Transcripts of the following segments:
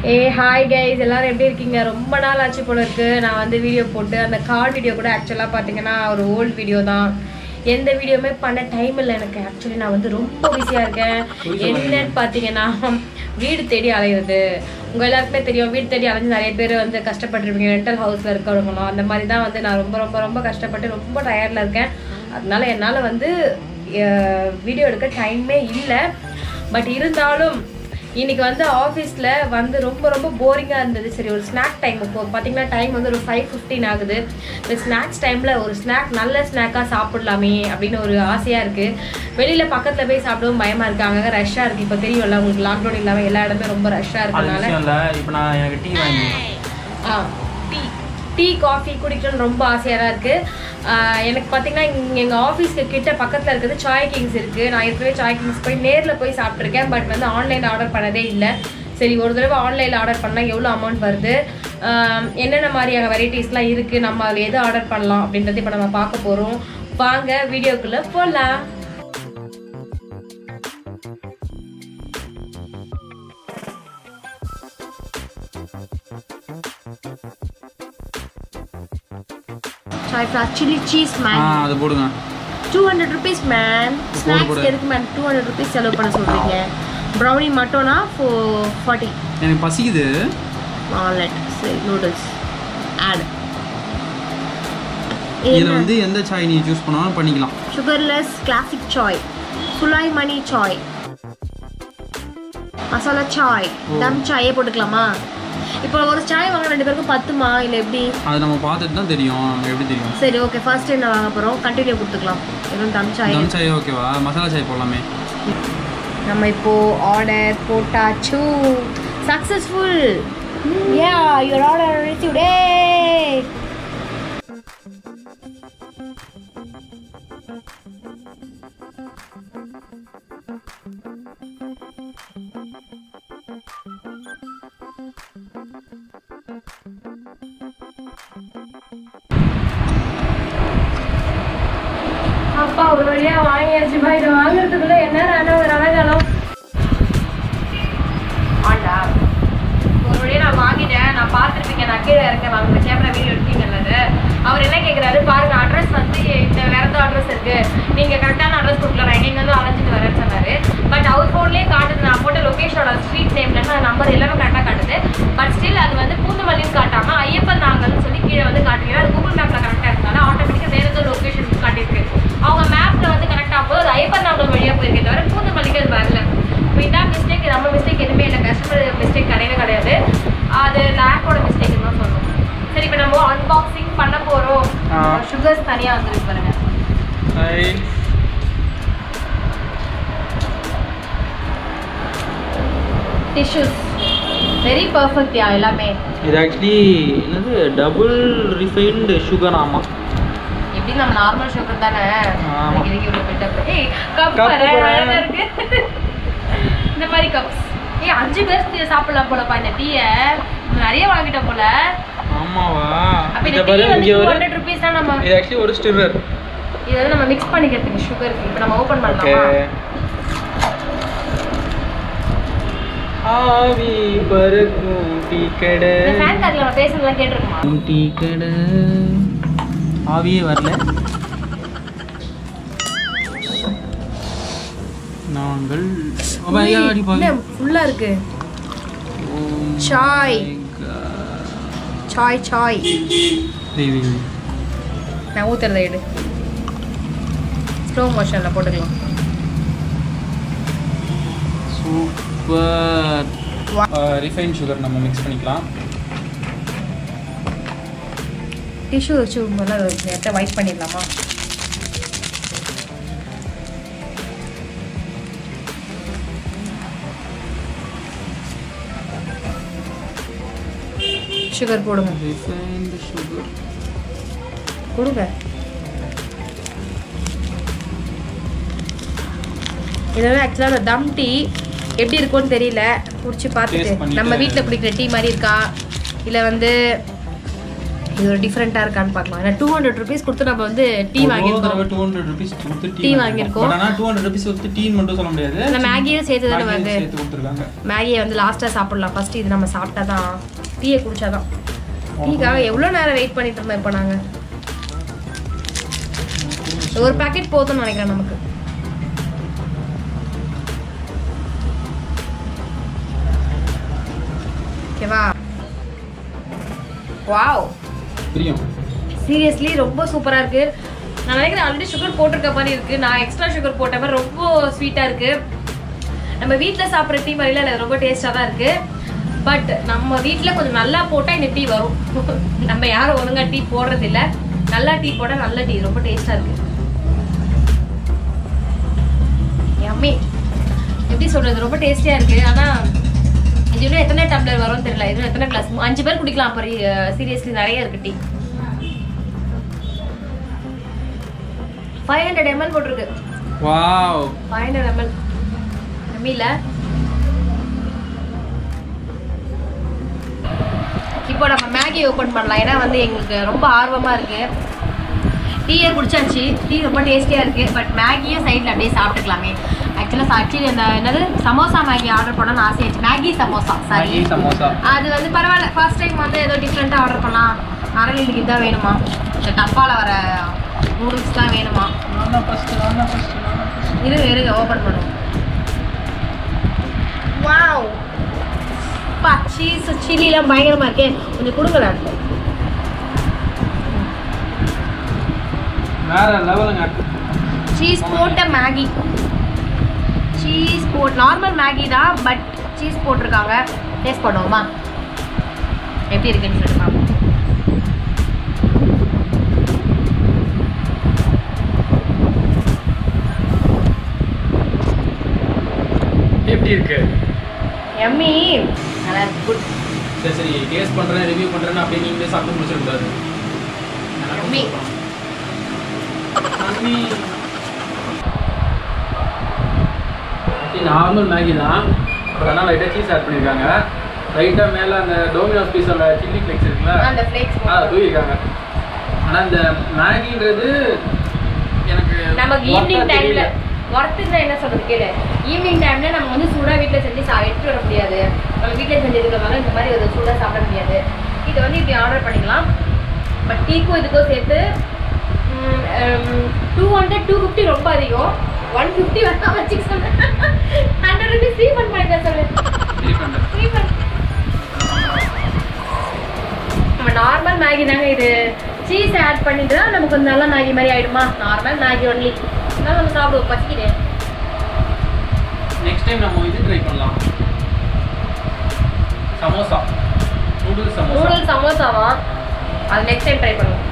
ஏ hi guys எல்லாரும் எப்படி இருக்கீங்க ரொம்ப நாள் ஆச்சு போல இருக்கு நான் வந்து வீடியோ போட்டு அந்த கார்டு வீடியோ கூட ஆக்சுவலாக பார்த்தீங்கன்னா ஒரு ஓல்டு வீடியோ தான் எந்த வீடியோவுமே பண்ண டைம் இல்லை எனக்கு ஆக்சுவலி நான் வந்து ரொம்ப பிஸியாக இருக்கேன் என்னன்னு பார்த்தீங்கன்னா வீடு தேடி அலையுறது உங்கள் எல்லாருக்குமே தெரியும் வீடு தேடி அலைஞ்சு நிறைய பேர் வந்து கஷ்டப்பட்டுருப்பீங்க ரெண்டல் ஹவுஸில் இருக்கிறவங்களும் அந்த மாதிரி தான் வந்து நான் ரொம்ப ரொம்ப ரொம்ப கஷ்டப்பட்டு ரொம்ப டயர்டில் இருக்கேன் அதனால என்னால் வந்து வீடியோ எடுக்க டைமே இல்லை பட் இருந்தாலும் இன்னைக்கு வந்து ஆஃபீஸில் வந்து ரொம்ப ரொம்ப போரிங்காக இருந்தது சரி ஒரு ஸ்நாக் டைம் இப்போ பார்த்தீங்கன்னா டைம் வந்து ஒரு ஃபைவ் ஃபிஃப்டின் ஆகுது இந்த ஸ்நாக்ஸ் டைமில் ஒரு ஸ்நாக் நல்ல ஸ்நாக்காக சாப்பிடலாமே அப்படின்னு ஒரு ஆசையாக இருக்குது வெளியில் பக்கத்தில் போய் சாப்பிடவும் பயமாக இருக்கு அங்கே ரஷ்ஷாக இருக்குது இப்போ தெரியும்ல உங்களுக்கு லாக்டவுன் இல்லாமல் எல்லா இடமே ரொம்ப ரஷ்ஷாக அது இருக்கனால விஷயம் இல்லை இப்போ நான் எனக்கு டீ வாங்கி ஆ டீ டீ காஃபி குடிக்கணும்னு ரொம்ப ஆசையாக தான் இருக்குது எனக்கு பார்த்தீங்கன்னா இங்கே எங்கள் ஆஃபீஸ்க்கு கிட்ட பக்கத்தில் இருக்கிறது சாய் கிங்ஸ் இருக்குது நான் ஏற்கனவே சாய் கிங்ஸ் போய் நேரில் போய் சாப்பிட்ருக்கேன் பட் வந்து ஆன்லைன் ஆர்டர் பண்ணதே இல்லை சரி ஒரு தடவை ஆன்லைனில் ஆர்டர் பண்ணால் எவ்வளோ அமௌண்ட் வருது ஆஹ் என்னென்ன மாதிரியான வெரைட்டிஸ்லாம் இருக்குது நம்ம அதில் எது ஆர்டர் பண்ணலாம் அப்படின்றது இப்போ நம்ம பார்க்க போகிறோம் வாங்க வீடியோக்குள்ளே போகலாம் சாய் ஃப்ளாக் சில்லி சீஸ் ஆ மேன் அது போடுங்க two hundred rupees man snacks எதுக்கு மேம் டூ ஹண்ட்ரட் ருபீஸ் செலவு பண்ண சொல்கிறீங்க ப்ரௌனி மட்டும்னா ஃபோ ஃபார்ட்டி எனக்கு பசிக்குது ஆன்லைட் சரி நூடுல்ஸ் ஆட் இதில் வந்து எந்த சாய் நீ சூஸ் பண்ணாலும் பண்ணிக்கலாம் sugarless classic chai sulaimani chai masala chai dum சாயே போட்டுக்கலாமா இப்போ ஒரு சாய் வாங்க ரெண்டு பேருக்கும் பத்துமா இல்லை எப்படி அது நம்ம பார்த்துட்டு தான் தெரியும் நமக்கு எப்படி தெரியும் சரி ஓகே ஃபர்ஸ்ட் என்ன வாங்க போகிறோம் கண்டினியூ கொடுத்துக்கலாம் எதுவும் தம் சாய் தம் சாய் ஓகேவா மசாலா சாய் போடலாமே நம்ம இப்போ ஆர்டர் போட்டாச்சு successful yeah your order received ஏ அப்பா ஒரு வழியா வாங்கியாச்சு பா இதை வாங்குறதுக்குள்ள என்ன நேரம் ஒரு அழகாலம் ஆண்டா ஒரு வழியா நான் வாங்கிட்டேன் நான் பார்த்துருப்பீங்க நான் கீழே இருக்கேன் வாங்க கேமரா வீடியோ எடுத்தீங்கல்ல அது. அவர் என்ன கேட்குறாரு பாருங்க அட்ரஸ் வந்து இந்த வேற ஏதோ அட்ரஸ் இருக்கு நீங்க கரெக்டான அட்ரஸ் கொடுக்கல நான் எங்க இருந்து அலைஞ்சிட்டு வரேன்னு சொன்னாரு பட் அவர் ஃபோன்லேயே காட்டுது நான் போட்ட லொகேஷனோட ஸ்ட்ரீட் நேம்ல நம்பர் எல்லாமே கரெக்டாக காட்டுது பட் ஸ்டில் அது வந்து பூந்தமல்லின்னு காட்டாம ஐயப்பன் நாங்கல்னு சொல்லி கீழே வந்து காட்டுங்க அது கூகுள் மேப்ல கரெக்டாக இருக்கனால ஆட்டோமேட்டிக்காக வேற ஏதோ லொகேஷன் காட்டியிருக்கு அவங்க மேப்ல வந்து கரெக்டாக போது அது ஐயப்பன் நாங்கல் வழியா போயிருக்கே தவிர பூந்தமல்லிக்கு அது வரல இப்போ இதான் மிஸ்டேக் நம்ம மிஸ்டேக் எதுவுமே இல்லை கஸ்டமர் மிஸ்டேக் கிடையவே கிடையாது அது லேக்கோட மிஸ்டேக் தான் சொல்லணும் சரி இப்போ நம்ம அன்பாக்சிங் பண்ண போறோம் ஆ. சுகர்ஸ் தனியா வந்துருக்கு பாருங்க டிஷ்யூஸ் வெரி பர்ஃபெக்ட் யா எல்லாமே இது ஆக்சுவலி என்னது டபுள் ரிஃபைன்டு சுகர் ஆமாம் எப்படி நம்ம நார்மல் சுகர் தானே ஆமா. அதுக்கு இதுக்கு இவ்வளோ பில்டப் ஏய் கப் Cup பாரு பாரு. அழகா இருக்கு இந்த மாதிரி கப்ஸ் ஏய் அஞ்சு பேர் சாப்பிடலாம் போலப்பா இந்த டீயை நிறைய வாங்கிட்டோம் போல ஆமாவா அப்ப இந்த இதை டீ பாரு வந்து இங்கே டூ ஒரு ஹண்ட்ரட் ருபீஸ் தான் நம்ம இது ஆக்சுவலி ஒரு ஸ்டிரர் இதை வந்து நம்ம மிக்ஸ் பண்ணிக்கிறதுக்கு சுகருக்கு இப்போ நம்ம ஓப்பன் ஓகே பண்ணலாமா ஆவி பறக்கும் டீ கடை இந்த ஃபேன் கார்டில் நம்ம பேசுனதுலாம் கேட்டிருக்குமா டீ கடை ஆவியே வரல நாங்கள் Oh my God, அடி பாவி. ஃபுல்லாக இருக்கு Oh Sai my God. Sai Sai வெய், வெய், வெய். நான் ஊற்றுறத எடு ஸ்லோ மோஷனில் போட்டுக்கலாம் சூப்பர் Wow. ரிஃபைன் சுகர் நம்ம மிக்ஸ் பண்ணிக்கலாம் டிஷ்யூ வச்சு முதல்ல நேரத்தை வைப் பண்ணிடலாமா சுகர் போடுங்க ரிஃபைன்டு சுகர் கொடுங்க இதெல்லாம் ஆக்சுவலாக தம் டீ எப்படி இருக்கும்னு தெரியல குடிச்சு பார்த்துட்டு Taste பண்ணிட்டு. நம்ம வீட்டில் குடிக்கிற டீ மாதிரி இருக்கா இல்லை வந்து இது ஒரு டிஃப்ரெண்ட்டாக இருக்கான்னு பார்க்கலாம் ஏன்னா டூ ஹண்ட்ரட் ருபீஸ் கொடுத்து நம்ம வந்து டீ வாங்கியிருக்கோம் டூ ஹண்ட்ரட் ருபீஸ் கொடுத்து டீ வாங்கியிருக்கோம். பட் ஆனால் டூ ஹண்ட்ரட் ருபீஸ் கொடுத்து டீன்னு மட்டும் சொல்ல முடியாது இந்த மேகியும் சேர்த்து தானே மேகியும் வருது சேர்த்து கொடுத்துருக்காங்க மேகியை வந்து லாஸ்ட்டாக சாப்பிடலாம் ஃபர்ஸ்ட் இது நம்ம சாப்பிட்டா தான் டீயை குடிச்சாதான் டீக்காக எவ்வளோ நேரம் வெயிட் பண்ணிட்டு இருந்தோம் இப்போ நாங்கள் ஒரு பாக்கெட் போதும்னு நினைக்கிறேன் நமக்கு ஓகேவா வாவ் பிரியம் சீரியஸ்லி ரொம்ப சூப்பராக இருக்கு நான் நினைக்கிறேன் ஆல்ரெடி சுகர் போட்டிருக்க மாதிரி இருக்கு நான் எக்ஸ்ட்ரா சுகர் போட்ட மாதிரி ரொம்ப ஸ்வீட்டாக இருக்கு நம்ம வீட்டில் சாப்பிட்ற டீ மாதிரில இல்லை ரொம்ப டேஸ்ட்டாக தான் இருக்கு பட் நம்ம வீட்டில் கொஞ்சம் நல்லா போட்டால் இந்த டீ வரும் நம்ம யாரும் ஒழுங்கா டீ போடுறது இல்ல நல்லா டீ போட்டால் நல்ல டீ ரொம்ப டேஸ்ட்டாக இருக்கு யம்மி எப்படி சொல்றது ரொம்ப டேஸ்டியாக இருக்கு ஆனால் இது இன்னும் எத்தனை டம்ளர் வரும்னு தெரியல இது எத்தனை கிளாஸ் அஞ்சு பேர் குடிக்கலாம் அப்போ சீரியஸ்லி நிறைய இருக்கு டீ ஃபைவ் ஹண்ட்ரட் எம்எல் போட்டிருக்கு வாவ் ஃபைவ் ஹண்ட்ரட் எம்எல் கம்மியில் இப்போ நம்ம மேகி ஓப்பன் பண்ணலாம் ஏன்னா வந்து எங்களுக்கு ரொம்ப ஆர்வமாக இருக்கு டீயே குடிச்சாச்சு டீ ரொம்ப டேஸ்டியாக இருக்கு பட் மேகியும் சைடில் அப்படியே சாப்பிட்டுக்கலாமே ஆக்சுவலாக ஆக்சுவலி அந்த என்னது சமோசா மேகி ஆர்டர் பண்ணணும்னு ஆசையாச்சு Maggi samosa sorry Maggi samosa அது வந்து பரவாயில்ல ஃபர்ஸ்ட் டைம் வந்து ஏதோ டிஃப்ரெண்ட்டாக ஆர்டர் பண்ணலாம் அரளிக்கு இதான் வேணுமா இந்த டப்பாவில் வர நூடுல்ஸ் தான் வேணுமா நான் தான் ஃபர்ஸ்ட் நான் தான் ஃபர்ஸ்ட் நான் தான் first. இரு இருங்க ஓப்பன் பண்ணுவோம் வாவ் பா சீஸ் சில்லிலாம் பயங்கரமாக இருக்கே கொஞ்சம் கொடுங்களேன் வேற லெவலுங்க சீஸ் போட்ட மேகி சீஸ் போட் நார்மல் மேகி தான் பட் சீஸ் போட்டிருக்காங்க டேஸ்ட் பண்ணுவோமா எப்படி இருக்குன்னு சொல்லிட்டு பார்ப்போம் எப்படி இருக்கு எம்மி நல்லா குட் சரி சரி டேஸ்ட் பண்றேன் ரிவ்யூ பண்றேன்னு அப்படியே நீங்களே சாப்பிட்டு முடிச்சிருக்காரு Yummy. நார்மல் மேகி தான் பட் ஆனால் லைட்டாக சீஸ் ஆட் பண்ணியிருக்காங்க லைட்டாக மேலே அந்த டோமினோஸ் பீஸோட சில்லி ஃப்ளேக்ஸ் இருக்குல்ல அந்த ஃப்ளேக்ஸ் ஆ தூக்கிருக்காங்க ஆனால் இந்த மேகின்றது எனக்கு நமக்கு worth ஆ ஈவினிங் டைம்ல தெரியல. ஒர்த்துக்கு என்ன சொல்றது கேளு ஈவினிங் டைம்ல நம்ம வந்து சூடா வீட்ல செஞ்சு சா எடுத்துட்டு வர முடியாது நம்ம வீட்ல செஞ்சதுனால இந்த மாதிரி ஒரு சூடா சாப்பிட முடியாது இதை வந்து இப்படி ஆர்டர் பண்ணிக்கலாம் பட் டீக்கும் இதுக்கும் சேர்த்து டூ ஹண்ட்ரட் டூ ஃபிஃப்டி ரொம்ப அதிகம் ஒன் ஃபிஃப்டி வேணா வச்சுக்க சொன்னேன் ஹண்ட்ரட் ருபீஸ் ரீஃபண்ட் பண்ணிட்டேன் சொல்லு Refund. ரீஃபண்ட் நம்ம நார்மல் மேகி தாங்க இது சீஸ் ஆட் பண்ணிட்டு தான் நமக்கு கொஞ்சம் நல்ல மேகி மாதிரி ஆயிடுமா நார்மல் மேகி ஒன்லி அதனால நம்ம சாப்பிடுவோம் பசிக்குது நெக்ஸ்ட் டைம் நம்ம இது ட்ரை பண்ணலாம் சமோசா நூடுல்ஸ் சமோசா நூடுல்ஸ் சமோசாவா அது நெக்ஸ்ட் டைம் ட்ரை பண்ணுவோம்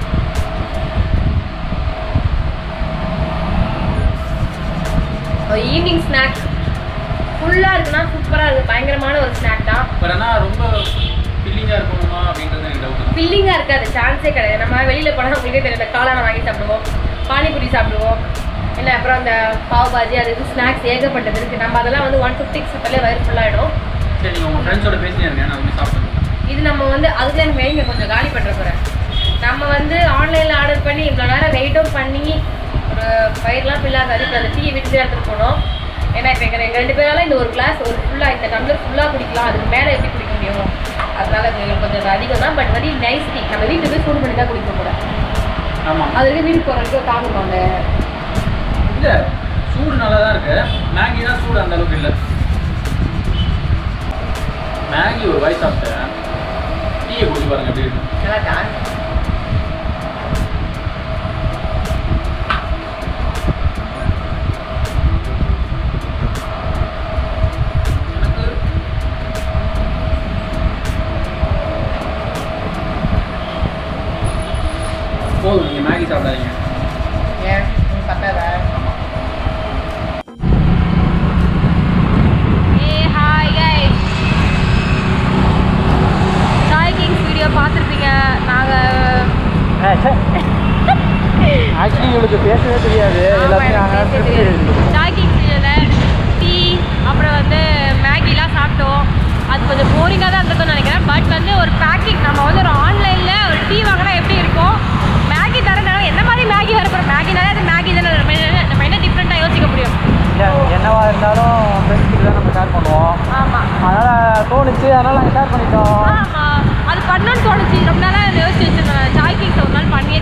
ஒரு ஈவினிங் ஸ்நாக் ஃபுல்லாக இருக்குன்னா சூப்பராக இருக்குது பயங்கரமான ஒரு ஸ்நாக் தான் பட் ஆனால் ரொம்ப ஃபில்லிங்காக இருக்கணுமா அப்படின்றது எனக்கு டவுட் ஃபில்லிங்காக இருக்காது சான்ஸே கிடையாது நம்ம வெளியில் போனால் உங்களுக்கே தெரியும் இந்த காளானை வாங்கி சாப்பிடுவோம் பானிபூரி சாப்பிடுவோம் இல்லை அப்புறம் அந்த பாவ் பாஜி அது இது ஸ்நாக்ஸ் ஏகப்பட்டது இருக்குது நம்ம அதெல்லாம் வந்து ஒன் ஃபிஃப்டிக்கு சாப்பிட்டாலே வயிறு ஃபுல்லாகிடும் சரி நீங்கள் உங்கள் ஃப்ரெண்ட்ஸோட பேசினே இருக்கேன் நான் போய் சாப்பிடுறேன் இது நம்ம வந்து அதுக்கு எனக்கு மெயிங்க கொஞ்சம் காலி பண்ணுற போகிறேன் நம்ம வந்து ஆன்லைனில் ஆர்டர் பண்ணி இவ்வளோ நேரம் வெயிட்டும் பண்ணி ஒரு பயிரெலாம் ஃபில் ஆகாது இப்போ அந்த டீ விட்டு எடுத்துகிட்டு போனோம் ஏன்னா இப்போ எங்கள் எங்கள் ரெண்டு பேரால இந்த ஒரு கிளாஸ் ஒரு ஃபுல்லாக இந்த டம்ளர் ஃபுல்லாக குடிக்கலாம் அதுக்கு மேலே எப்படி குடிக்க முடியும் அதனால இது எங்களுக்கு கொஞ்சம் அது அதிகம் தான் பட் வெரி நைஸ் டீ நம்ம வீட்டுக்கு போய் சூடு பண்ணி தான் குடிக்க கூட ஆமாம் அது வரைக்கும் வீட்டுக்கு போகிறதுக்கு தாங்கணும் அந்த இல்லை சூடு நல்லா தான் இருக்கு மேகி தான் சூடு அந்த அளவுக்கு இல்லை மேகி ஒரு வாய் சாப்பிட்டேன் டீயை குடிச்சு பாருங்க எப்படி இருக்கு நல்லா தான் எனக்கு போதும் நீங்கள் மேகி சாப்பிடாதீங்க ஏன் பத்தாதா ஏ hi guys Chai Kings video பார்த்துருப்பீங்க நாங்கள் ஆக்சுவலி இவளுக்கு பேசவே தெரியாது சாய் கிங்ஸ் வீடியோவில் டீ அப்புறம் வந்து மேகிலாம் சாப்பிட்டோம் அது கொஞ்சம் போரிங்காக தான் இருந்திருக்கும்னு நினைக்கிறேன் பட் வந்து ஒரு பேக்கிங் நம்ம வந்து ஒரு ஆன்லைனில் ஒரு டீ இருந்தாலும் ஃப்ரெண்ட்ஸ் கிட்ட தான் நம்ம ஷேர் பண்ணுவோம் ஆமா அதனால் தோணுச்சு அதனால் நாங்கள் ஷேர் பண்ணிட்டோம் ஆமா அது பண்ணணும்னு தோணுச்சு ரொம்ப நாளா யோசிச்சு வச்சிருந்தேன் சாய் கேக்ஸ் ஒரு நாள் பண்ணியே